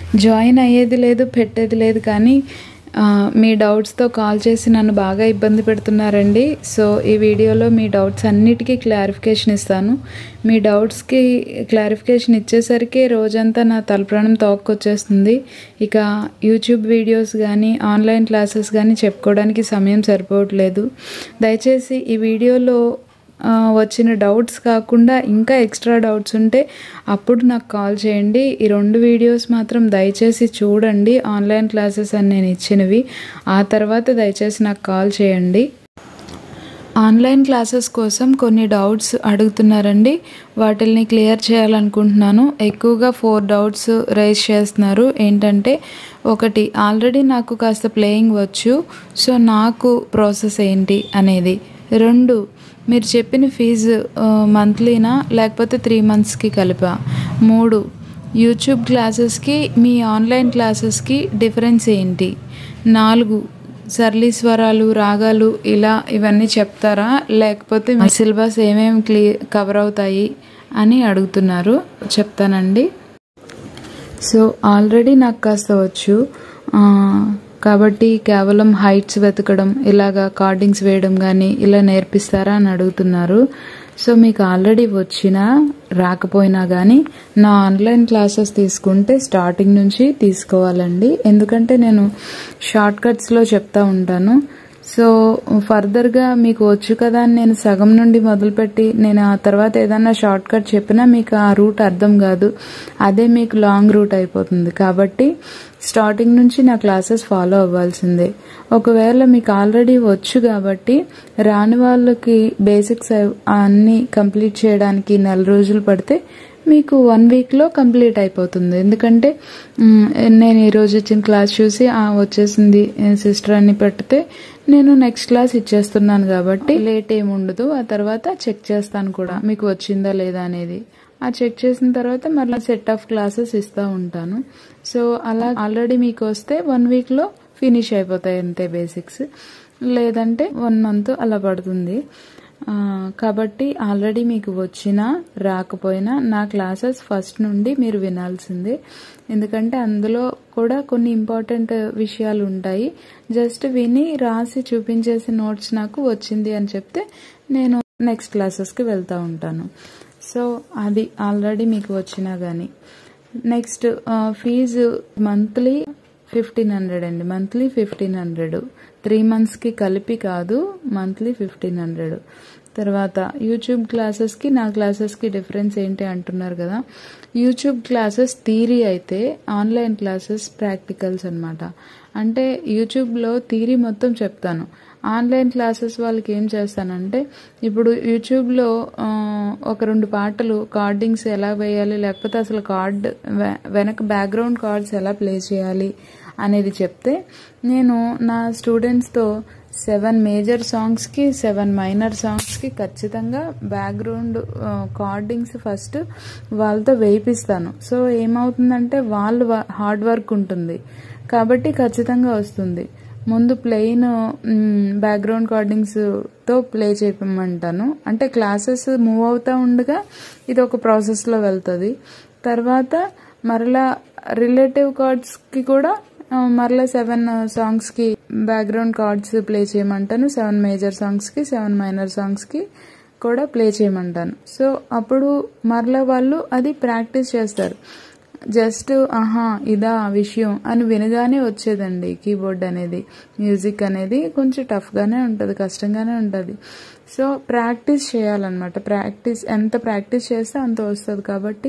join అయ్యేది లేదు పెట్టేది లేదు కానీ ఆ, మీ డౌట్స్తో కాల్ చేసి నన్ను బాగా ఇబ్బంది పెడుతున్నారండి సో ఈ వీడియోలో మీ డౌట్స్ అన్నిటికీ క్లారిఫికేషన్ ఇస్తాను మీ డౌట్స్కి క్లారిఫికేషన్ ఇచ్చేసరికి రోజంతా నా తలప్రాణం తోక్కొచ్చేస్తుంది ఇక యూట్యూబ్ వీడియోస్ కానీ ఆన్లైన్ క్లాసెస్ కానీ చెప్పుకోవడానికి సమయం సరిపోవట్లేదు దయచేసి ఈ వీడియోలో ఆ, వచ్చిన డౌట్స్ కాకుండా ఇంకా ఎక్స్ట్రా డౌట్స్ ఉంటే అప్పుడు నాకు కాల్ చేయండి ఈ రెండు వీడియోస్ మాత్రం దయచేసి చూడండి ఆన్లైన్ క్లాసెస్ అని నేను ఇచ్చినవి ఆ తర్వాత దయచేసి నాకు కాల్ చేయండి ఆన్లైన్ క్లాసెస్ కోసం కొన్ని డౌట్స్ అడుగుతున్నారండి వాటిల్ని క్లియర్ చేయాలనుకుంటున్నాను ఎక్కువగా ఫోర్ డౌట్స్ రైజ్ చేస్తున్నారు ఏంటంటే ఒకటి ఆల్రెడీ నాకు కాస్త ప్లేయింగ్ వచ్చు సో నాకు ప్రాసెస్ ఏంటి అనేది రెండు మీరు చెప్పిన ఫీజు ఆ, మంత్లీనా లేకపోతే త్రీ మంత్స్కి కలిపా మూడు యూట్యూబ్ క్లాసెస్కి మీ ఆన్లైన్ క్లాసెస్కి డిఫరెన్స్ ఏంటి నాలుగు సరళి స్వరాలు రాగాలు ఇలా ఇవన్నీ చెప్తారా లేకపోతే మీ సిలబస్ ఏమేమి క్లీ కవర్ అవుతాయి అని అడుగుతున్నారు చెప్తానండి సో ఆల్రెడీ నాకు కాస్త వచ్చు ఆ, కాబట్టి కేవలం హైట్స్ వెతకడం ఇలాగా కార్డింగ్స్ వేయడం కానీ ఇలా నేర్పిస్తారా అని అడుగుతున్నారు సో మీకు ఆల్రెడీ వచ్చినా రాకపోయినా కానీ నా ఆన్లైన్ క్లాసెస్ తీసుకుంటే స్టార్టింగ్ నుంచి తీసుకోవాలండి ఎందుకంటే నేను షార్ట్ కట్స్లో చెప్తా ఉంటాను సో ఫర్దర్గా మీకు వచ్చు కదా అని నేను సగం నుండి మొదలుపెట్టి నేను ఆ తర్వాత ఏదన్నా షార్ట్ కట్ చెప్పినా మీకు ఆ రూట్ అర్థం కాదు అదే మీకు లాంగ్ రూట్ అయిపోతుంది కాబట్టి స్టార్టింగ్ నుంచి నా క్లాసెస్ ఫాలో అవ్వాల్సిందే ఒకవేళ మీకు ఆల్రెడీ వచ్చు కాబట్టి రాని వాళ్ళకి బేసిక్స్ అన్నీ కంప్లీట్ చేయడానికి నెల రోజులు పడితే మీకు వన్ వీక్లో కంప్లీట్ అయిపోతుంది ఎందుకంటే మ్, నేను ఈరోజు ఇచ్చిన క్లాస్ చూసి "ఆ, వచ్చేసింది సిస్టర్ అని పెడితే నేను నెక్స్ట్ క్లాస్ ఇచ్చేస్తున్నాను కాబట్టి లేట్ ఏమి ఉండదు ఆ తర్వాత చెక్ చేస్తాను కూడా మీకు వచ్చిందా లేదా అనేది ఆ చెక్ చేసిన తర్వాత మళ్ళీ సెట్ ఆఫ్ క్లాసెస్ ఇస్తూ ఉంటాను సో అలా ఆల్రెడీ మీకు వస్తే వన్ వీక్లో ఫినిష్ అయిపోతాయి అంతే బేసిక్స్ లేదంటే వన్ మంత్ అలా పడుతుంది ఆ, కాబట్టి ఆల్రెడీ మీకు వచ్చినా రాకపోయినా నా క్లాసెస్ ఫస్ట్ నుండి మీరు వినాల్సిందే ఎందుకంటే అందులో కూడా కొన్ని ఇంపార్టెంట్ విషయాలు ఉంటాయి జస్ట్ విని రాసి చూపించేసి నోట్స్ నాకు వచ్చింది అని చెప్తే నేను నెక్స్ట్ క్లాసెస్కి వెళ్తూ ఉంటాను సో అది ఆల్రెడీ మీకు వచ్చినా కానీ next fees monthly fifteen hundred అండి మంత్లీ ఫిఫ్టీన్ హండ్రెడ్ త్రీ మంత్స్కి కలిపి కాదు మంత్లీ ఫిఫ్టీన్ హండ్రెడ్ తర్వాత యూట్యూబ్ క్లాసెస్కి నా క్లాసెస్కి డిఫరెన్స్ ఏంటి అంటున్నారు కదా యూట్యూబ్ క్లాసెస్ థీరీ అయితే ఆన్లైన్ క్లాసెస్ ప్రాక్టికల్స్ అన్నమాట అంటే యూట్యూబ్లో థీరీ మొత్తం చెప్తాను ఆన్లైన్ క్లాసెస్ వాళ్ళకి ఏం చేస్తానంటే ఇప్పుడు యూట్యూబ్లో ఆ, ఒక రెండు పాటలు కార్డింగ్స్ ఎలా వేయాలి లేకపోతే అసలు కార్డ్ వె- వెనక బ్యాక్గ్రౌండ్ కార్డ్స్ ఎలా ప్లే చేయాలి అనేది చెప్తే నేను నా స్టూడెంట్స్తో సెవెన్ మేజర్ సాంగ్స్కి సెవెన్ మైనర్ సాంగ్స్కి ఖచ్చితంగా బ్యాక్గ్రౌండ్ కార్డింగ్స్ ఫస్ట్ వాళ్ళతో వేయిపిస్తాను సో ఏమవుతుందంటే వాళ్ళు హార్డ్ వర్క్ ఉంటుంది కాబట్టి ఖచ్చితంగా వస్తుంది ముందు ప్లెయిన్ బ్యాక్గ్రౌండ్ కార్డింగ్స్తో ప్లే చేయమంటాను అంటే క్లాసెస్ మూవ్ అవుతూ ఉండగా ఇది ఒక ప్రాసెస్లో వెళ్తుంది తర్వాత మరలా రిలేటివ్ కార్డ్స్కి కూడా ఆ, మరలా సెవెన్ సాంగ్స్కి బ్యాక్గ్రౌండ్ కార్డ్స్ ప్లే చేయమంటాను సెవెన్ మేజర్ సాంగ్స్కి సెవెన్ మైనర్ సాంగ్స్కి కూడా ప్లే చేయమంటాను సో అప్పుడు మరలా వాళ్ళు అది ప్రాక్టీస్ చేస్తారు జస్ట్ ఆహా ఇదా ఆ విషయం అని వినగానే వచ్చేదండి కీబోర్డ్ అనేది మ్యూజిక్ అనేది కొంచెం టఫ్గానే ఉంటుంది కష్టంగానే ఉంటుంది సో ప్రాక్టీస్ చేయాలన్నమాట ప్రాక్టీస్ ఎంత ప్రాక్టీస్ చేస్తే అంత వస్తుంది కాబట్టి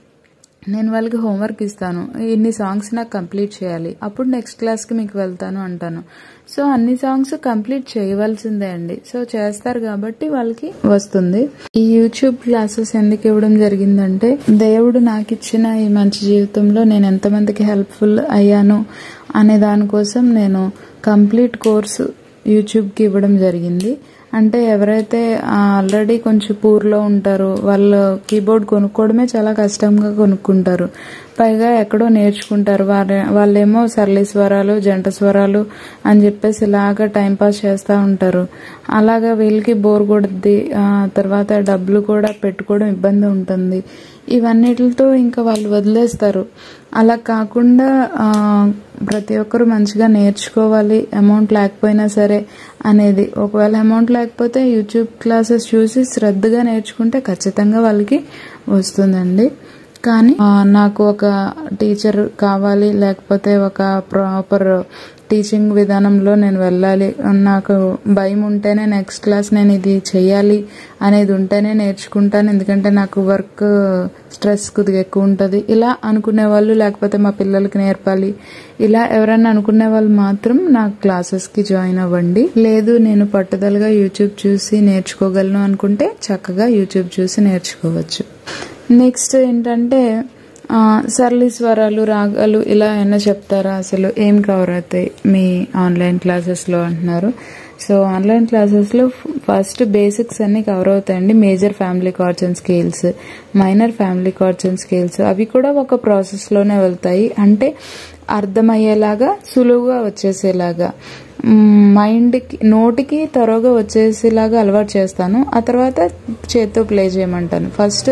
నేను వాళ్ళకి హోంవర్క్ ఇస్తాను ఇన్ని సాంగ్స్ నాకు కంప్లీట్ చేయాలి అప్పుడు నెక్స్ట్ క్లాస్కి మీకు వెళ్తాను అంటాను సో అన్ని సాంగ్స్ కంప్లీట్ చేయవలసిందే అండి సో చేస్తారు కాబట్టి వాళ్ళకి వస్తుంది ఈ యూట్యూబ్ క్లాసెస్ ఎందుకు ఇవ్వడం జరిగిందంటే దేవుడు నాకు ఇచ్చిన ఈ మంచి జీవితంలో నేను ఎంతమందికి హెల్ప్ఫుల్ అయ్యాను అనే దానికోసం నేను కంప్లీట్ కోర్సు యూట్యూబ్కి ఇవ్వడం జరిగింది అంటే ఎవరైతే ఆల్రెడీ కొంచెం పూర్లో ఉంటారో వాళ్ళు కీబోర్డ్ కొనుక్కోవడమే చాలా కష్టంగా కొనుక్కుంటారు పైగా ఎక్కడో నేర్చుకుంటారు వారే వాళ్ళేమో సరళి స్వరాలు జంట స్వరాలు అని చెప్పేసి ఇలాగా టైంపాస్ చేస్తూ ఉంటారు అలాగా వీళ్ళకి బోర్ కొడుద్ది ఆ, తర్వాత డబ్బులు కూడా పెట్టుకోవడం ఇబ్బంది ఉంటుంది ఇవన్నిటితో ఇంకా వాళ్ళు వదిలేస్తారు అలా కాకుండా ఆ, ప్రతి ఒక్కరు మంచిగా నేర్చుకోవాలి అమౌంట్ లేకపోయినా సరే అనేది ఒకవేళ అమౌంట్ లేకపోతే యూట్యూబ్ క్లాసెస్ చూసి శ్రద్ధగా నేర్చుకుంటే ఖచ్చితంగా వాళ్ళకి వస్తుందండి కానీ ఆ, నాకు ఒక టీచర్ కావాలి లేకపోతే ఒక ప్రాపర్ టీచింగ్ విధానంలో నేను వెళ్ళాలి నాకు భయం ఉంటేనే నెక్స్ట్ క్లాస్ నేను ఇది చెయ్యాలి అనేది ఉంటేనే నేర్చుకుంటాను ఎందుకంటే నాకు వర్క్ స్ట్రెస్ కొద్దిగా ఎక్కువ ఉంటుంది ఇలా అనుకునే వాళ్ళు లేకపోతే మా పిల్లలకి నేర్పాలి ఇలా ఎవరైనా అనుకునే వాళ్ళు మాత్రం నా క్లాసెస్కి జాయిన్ అవ్వండి లేదు నేను పట్టుదలగా యూట్యూబ్ చూసి నేర్చుకోగలను అనుకుంటే చక్కగా యూట్యూబ్ చూసి నేర్చుకోవచ్చు నెక్స్ట్ ఏంటంటే ఆ, సరళి స్వరాలు రాగాలు ఇలా ఏమైనా చెప్తారా అసలు ఏం కవర్ అవుతాయి మీ ఆన్లైన్ క్లాసెస్లో అంటున్నారు సో ఆన్లైన్ క్లాసెస్లో ఫస్ట్ బేసిక్స్ అన్ని కవర్ అవుతాయండి major family chords and scales minor family chords and scales అవి కూడా ఒక ప్రాసెస్లోనే వెళ్తాయి అంటే అర్థమయ్యేలాగా సులువుగా వచ్చేసేలాగా మైండ్కి నోటికి త్వరగా వచ్చేసేలాగా అలవాటు చేస్తాను ఆ తర్వాత చేత్తో ప్లే చేయమంటాను ఫస్ట్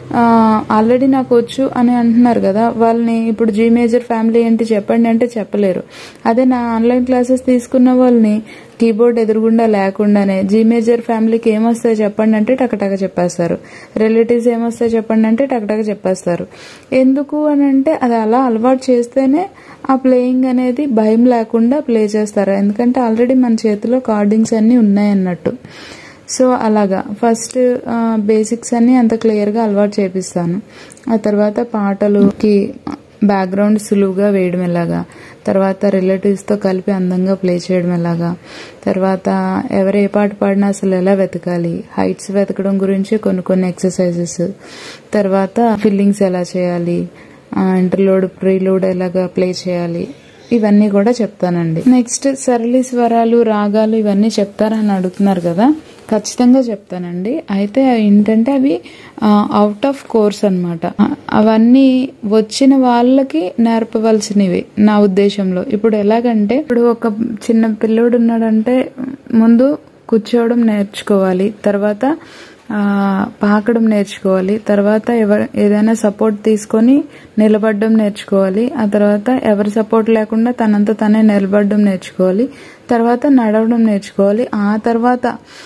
ఆల్రెడీ నాకు వచ్చు అని అంటున్నారు కదా వాళ్ళని ఇప్పుడు జీ మేజర్ ఫ్యామిలీ ఏంటి చెప్పండి అంటే చెప్పలేరు అదే నా ఆన్లైన్ క్లాసెస్ తీసుకున్న వాళ్ళని కీబోర్డ్ ఎదురుగుండా లేకుండానే జీ మేజర్ ఫ్యామిలీకి ఏమొస్తాయి చెప్పండి అంటే టకటక చెప్పేస్తారు రిలేటివ్స్ ఏమొస్తాయి చెప్పండి అంటే టకటక చెప్పేస్తారు ఎందుకు అని అంటే అది అలా అలవాటు చేస్తేనే ఆ ప్లేయింగ్ అనేది భయం లేకుండా ప్లే చేస్తారు ఎందుకంటే ఆల్రెడీ మన చేతిలో కార్డింగ్స్ అన్నీ ఉన్నాయన్నట్టు సో అలాగా ఫస్ట్ బేసిక్స్ అన్ని అంత క్లియర్గా అలవాటు చేపిస్తాను ఆ తర్వాత పాటలుకి బ్యాక్గ్రౌండ్ సులువుగా వేయడం ఎలాగా తర్వాత రిలేటివ్స్తో కలిపి అందంగా ప్లే చేయడం ఎలాగా తర్వాత ఎవరు ఏ పాట పాడినా అసలు ఎలా వెతకాలి హైట్స్ వెతకడం గురించి కొన్ని కొన్ని ఎక్సర్సైజెస్ తర్వాత ఫిల్లింగ్స్ ఎలా చేయాలి ఇంటర్లోడ్ ప్రీలోడ్ ఎలాగా ప్లే చేయాలి ఇవన్నీ కూడా చెప్తానండి నెక్స్ట్ సరళి స్వరాలు రాగాలు ఇవన్నీ చెప్తారని అడుగుతున్నారు కదా ఖచ్చితంగా చెప్తానండి అయితే ఏంటంటే అవి అవుట్ ఆఫ్ కోర్స్ అనమాట అవన్నీ వచ్చిన వాళ్ళకి నేర్పవలసినవి నా ఉద్దేశంలో ఇప్పుడు ఎలాగంటే ఇప్పుడు ఒక చిన్న పిల్లోడు ఉన్నాడంటే ముందు కూర్చోవడం నేర్చుకోవాలి తర్వాత ఆ, పాకడం నేర్చుకోవాలి తర్వాత ఎవరు ఏదైనా సపోర్ట్ తీసుకొని నిలబడడం నేర్చుకోవాలి ఆ తర్వాత ఎవరి సపోర్ట్ లేకుండా తనంత తనే నిలబడడం నేర్చుకోవాలి తర్వాత నడవడం నేర్చుకోవాలి ఆ తర్వాత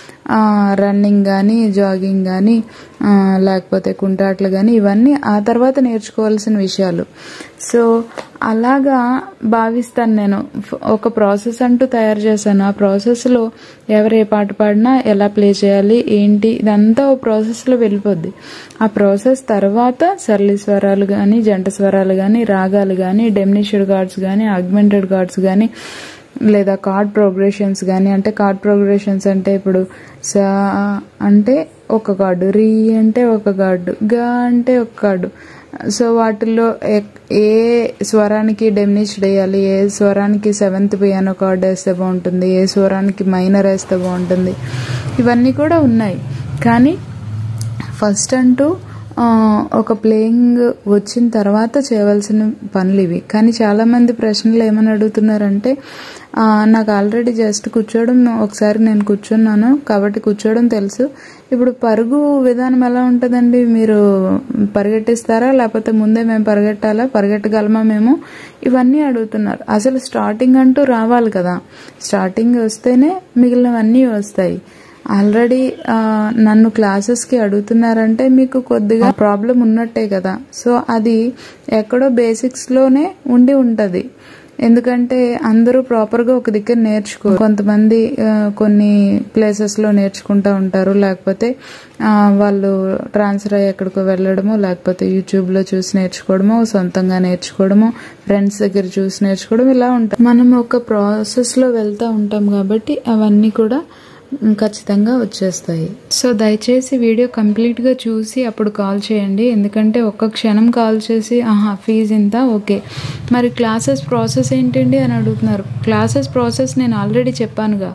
రన్నింగ్ కానీ జాగింగ్ కానీ లేకపోతే కుంటాట్లు కానీ ఇవన్నీ ఆ తర్వాత నేర్చుకోవాల్సిన విషయాలు సో అలాగా భావిస్తాను నేను ఫ్- ఒక ప్రాసెస్ అంటూ తయారు చేశాను ఆ ప్రాసెస్లో ఎవరు ఏ పాట పాడినా ఎలా ప్లే చేయాలి ఏంటి ఇదంతా ఓ ప్రాసెస్లో వెళ్ళిపోద్ది ఆ ప్రాసెస్ తర్వాత సరళి స్వరాలు కానీ జంట స్వరాలు కానీ రాగాలు కానీ డెమినిషియడ్ కార్డ్స్ కానీ ఆగ్మెంటెడ్ కార్డ్స్ కానీ లేదా కార్డ్ ప్రోగ్రెషన్స్ కానీ అంటే కార్డ్ ప్రోగ్రెషన్స్ అంటే ఇప్పుడు సా అంటే ఒక కార్డు రీ అంటే ఒక కార్డు గా అంటే ఒక కార్డు సో వాటిల్లో ఎక్- ఏ స్వరానికి డెమినిష్డ్ వేయాలి ఏ స్వరానికి సెవెంత్ పియానో కార్డ్ వేస్తే బాగుంటుంది ఏ స్వరానికి మైనర్ వేస్తే బాగుంటుంది ఇవన్నీ కూడా ఉన్నాయి కానీ ఫస్ట్ అంటూ ఆ, ఒక ప్లేయింగ్ వచ్చిన తర్వాత చేయవలసిన పనులు ఇవి కానీ చాలా మంది ప్రశ్నలు ఏమని అడుగుతున్నారంటే ఆ, నాకు ఆల్రెడీ జస్ట్ కూర్చోవడం ఒకసారి నేను కూర్చున్నాను కాబట్టి కూర్చోవడం తెలుసు ఇప్పుడు పరుగు విధానం ఎలా ఉంటుందండి మీరు పరిగెట్టిస్తారా లేకపోతే ముందే మేము పరిగెట్టాలా పరిగెట్టగలమా మేము ఇవన్నీ అడుగుతున్నారు అసలు స్టార్టింగ్ అంటూ రావాలి కదా స్టార్టింగ్ వస్తేనే మిగిలినవన్నీ వస్తాయి ఆల్రెడీ ఆ, నన్ను క్లాసెస్కి అడుగుతున్నారంటే మీకు కొద్దిగా ప్రాబ్లం ఉన్నట్టే కదా సో అది ఎక్కడో బేసిక్స్లోనే ఉండి ఉంటుంది ఎందుకంటే అందరూ ప్రాపర్గా ఒక దగ్గర నేర్చుకో కొంతమంది ఆ, కొన్ని ప్లేసెస్లో నేర్చుకుంటూ ఉంటారు లేకపోతే ఆ, వాళ్ళు ట్రాన్స్ఫర్ అయ్యి ఎక్కడికో వెళ్ళడమో లేకపోతే యూట్యూబ్లో చూసి నేర్చుకోవడమో సొంతంగా నేర్చుకోవడమో ఫ్రెండ్స్ దగ్గర చూసి నేర్చుకోవడం ఇలా ఉంటాం మనం ఒక ప్రాసెస్లో వెళ్తూ ఉంటాం కాబట్టి అవన్నీ కూడా ఖచ్చితంగా వచ్చేస్తాయి సో దయచేసి వీడియో కంప్లీట్గా చూసి అప్పుడు కాల్ చేయండి ఎందుకంటే ఒక్క క్షణం కాల్ చేసి ఆహా ఫీజు ఇంత ఓకే మరి క్లాసెస్ ప్రాసెస్ ఏంటండి అని అడుగుతున్నారు క్లాసెస్ ప్రాసెస్ నేను ఆల్రెడీ చెప్పానుగా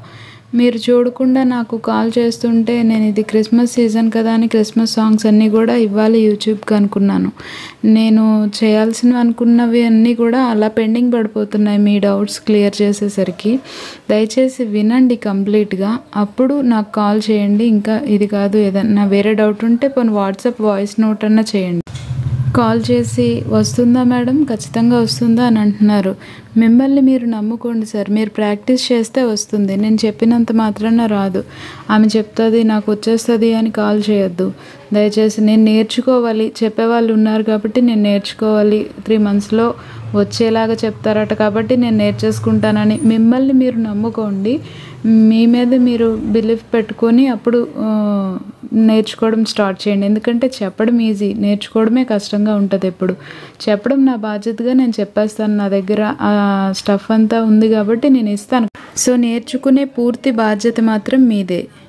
మీరు చూడకుండా నాకు కాల్ చేస్తుంటే నేను ఇది క్రిస్మస్ సీజన్ కదా అని క్రిస్మస్ సాంగ్స్ అన్నీ కూడా ఇవ్వాలి యూట్యూబ్కి అనుకున్నాను నేను చేయాల్సినవి అనుకున్నవి అన్నీ కూడా అలా పెండింగ్ పడిపోతున్నాయి మీ డౌట్స్ క్లియర్ చేసేసరికి దయచేసి వినండి కంప్లీట్గా అప్పుడు నాకు కాల్ చేయండి ఇంకా ఇది కాదు ఏదన్నా వేరే డౌట్ ఉంటే పోనీ వాట్సాప్ వాయిస్ నోట్ అన్నా చేయండి కాల్ చేసి వస్తుందా మేడం ఖచ్చితంగా వస్తుందా అని అంటున్నారు మిమ్మల్ని మీరు నమ్ముకోండి సార్ మీరు ప్రాక్టీస్ చేస్తే వస్తుంది నేను చెప్పినంత మాత్రాన రాదు ఆమె చెప్తుంది నాకు వచ్చేస్తుంది అని కాల్ చేయొద్దు దయచేసి నేను నేర్చుకోవాలి చెప్పేవాళ్ళు ఉన్నారు కాబట్టి నేను నేర్చుకోవాలి త్రీ మంత్స్లో వచ్చేలాగా చెప్తారట కాబట్టి నేను నేర్చేసుకుంటానని మిమ్మల్ని మీరు నమ్ముకోండి మీ మీద మీరు బిలీఫ్ పెట్టుకొని అప్పుడు ఆ, నేర్చుకోవడం స్టార్ట్ చేయండి ఎందుకంటే చెప్పడం ఈజీ నేర్చుకోవడమే కష్టంగా ఉంటుంది ఎప్పుడు చెప్పడం నా బాధ్యతగా నేను చెప్పేస్తాను నా దగ్గర ఆ స్టఫ్ అంతా ఉంది కాబట్టి నేను ఇస్తాను సో నేర్చుకునే పూర్తి బాధ్యత మాత్రం మీదే